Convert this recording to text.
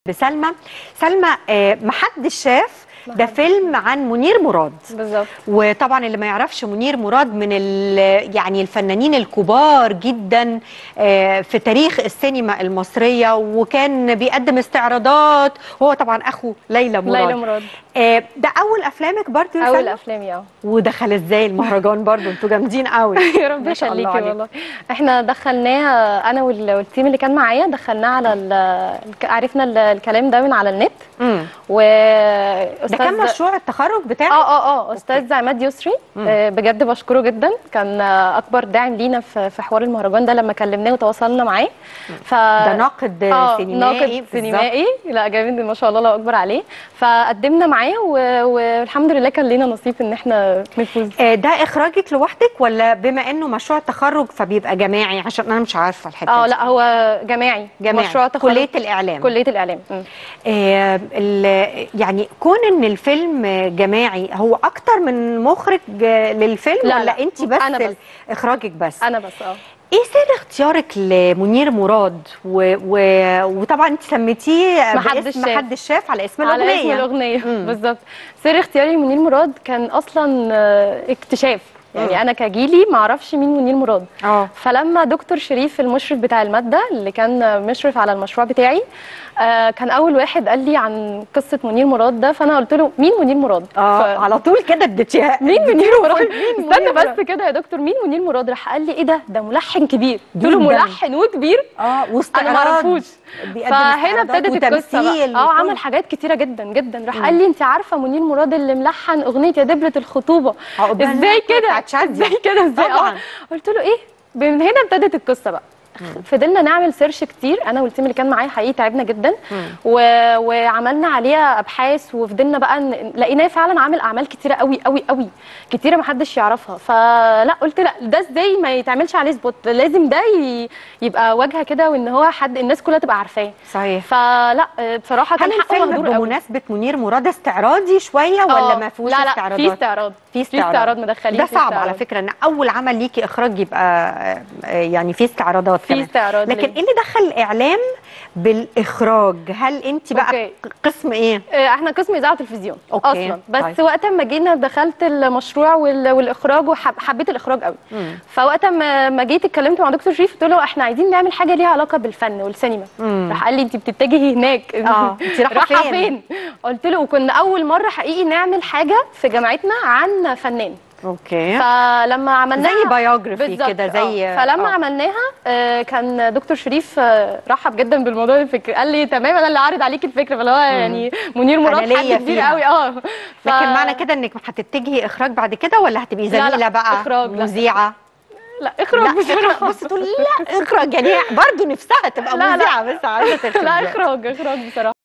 بسلمى سلمى آه، محدش شاف ده فيلم عن منير مراد بالظبط وطبعا اللي ما يعرفش منير مراد من ال- يعني الفنانين الكبار جدا آه، في تاريخ السينما المصرية وكان بيقدم استعراضات وهو طبعا اخو ليلى مراد ليلى مراد آه، ده اول افلامك برضو يا اول سلمى؟ افلامي اه ودخل ازاي المهرجان برضو انتوا جامدين قوي يا رب ما شاء الله يخليكي عليك. والله احنا دخلناها انا وال- والتيم اللي كان معايا دخلناه على ال- الك- عرفنا ال- الكلام ده من على النت مم. و ده كان مشروع التخرج بتاعك اه اه اه استاذ عماد يسري آه بجد بشكره جدا كان آه اكبر داعم لينا في في حوار المهرجان ده لما كلمناه وتواصلنا معاه ف ده ناقد اه سينمائي ناقد بالظبط. سينمائي لا جامد ما شاء الله الله اكبر عليه فقدمنا معاه و- والحمد لله كان لينا نصيب ان احنا نفوز آه، ده اخراجك لوحدك ولا بما انه مشروع تخرج فبيبقى جماعي عشان انا مش عارفه الحته اه دي. لا هو جماعي جماعي مشروع تخرج كليه الاعلام كليه الاعلام مم. آه ال- يعني كون ان الفيلم جماعي هو اكتر من مخرج آه، للفيلم لا، ولا لا، انت بس, أنا بس. ال- اخراجك بس انا بس اه ايه سر اختيارك لمنير مراد و... و... وطبعا انت سميتيه محدش باسم شاف. محدش شاف على اسم على الاغنيه اسم الاغنيه مم. بالظبط سر اختياري لمنير مراد كان اصلا آه، اكتشاف يعني مم. انا كجيلي ما اعرفش مين منير مراد اه فلما دكتور شريف المشرف بتاع الماده اللي كان مشرف على المشروع بتاعي آه، كان اول واحد قال لي عن قصه منير مراد ده فانا قلت له مين منير مراد اه ف- على طول كده اديتيها مين منير مراد مين استنى منير مراد؟ بس كده يا دكتور مين منير مراد راح قال لي ايه ده ده ملحن كبير قلت له جداً. ملحن وكبير اه واستعراض انا ما اعرفوش بيقدم فهنا استعراضات ابتدت القصه وتمثيل بقى. اه وكل- عمل حاجات كتيره جدا جدا راح قال لي انت عارفه منير مراد اللي ملحن اغنيه يا دبله الخطوبه عقبالها ازاي كده بتاعت شادية. ازاي كده ازاي طبعاً. اه قلت له ايه من هنا ابتدت القصه بقى فضلنا نعمل سيرش كتير انا والتيم اللي كان معايا حقيقي تعبنا جدا و... وعملنا عليها ابحاث وفضلنا بقى ن... لقيناه فعلا عامل اعمال كتيره قوي قوي قوي كتيره ما حدش يعرفها فلا قلت لا ده ازاي ما يتعملش عليه سبوت لازم ده ي... يبقى واجهه كده وان هو حد الناس كلها تبقى عارفاه صحيح فلا بصراحه كان هل حقه الفيلم مهدور قوي بمناسبه منير مراد استعراضي شويه ولا آه، ما فيهوش لا لا استعراضات في استعراض في في استعراض مدخلين ده في صعب استعراض. على فكره ان اول عمل ليكي اخراج يبقى آه، آه، يعني في استعراضات في كمان. استعراض لكن ليه؟ ايه اللي دخل الاعلام بالاخراج هل انت بقى أوكي. قسم ايه آه، احنا قسم اذاعه وتلفزيون أوكي، اصلا بس طيب. وقت ما جينا دخلت المشروع وال- والاخراج وحبيت الاخراج قوي مم. فوقت ما ما جيت اتكلمت مع دكتور شريف قلت له احنا عايزين نعمل حاجه ليها علاقه بالفن والسينما مم. راح قال لي انت بتتجهي هناك آه، أنت رايحة رايحة فين؟ فين قلت له وكنا اول مره حقيقي نعمل حاجه في جامعتنا عن فنان اوكي فلما عملناها زي بايوجرافي بالظبط، كده زي آه. فلما آه. عملناها آه، كان دكتور شريف آه، رحب جدا بالموضوع الفكر قال لي تمام انا اللي عارض عليك الفكره فاللي هو يعني منير أنا مراد ليا حد كبير فيها. قوي اه ف- لكن معنى كده انك هتتجهي اخراج بعد كده ولا هتبقي لا، لا، زميله بقى إخراج، لا. مذيعه لا اخراج لا بصراحه بص تقول لا اخراج يعني برضه نفسها تبقى لا، لا. مذيعه بس عايزه تخرج لا اخراج اخراج بصراحه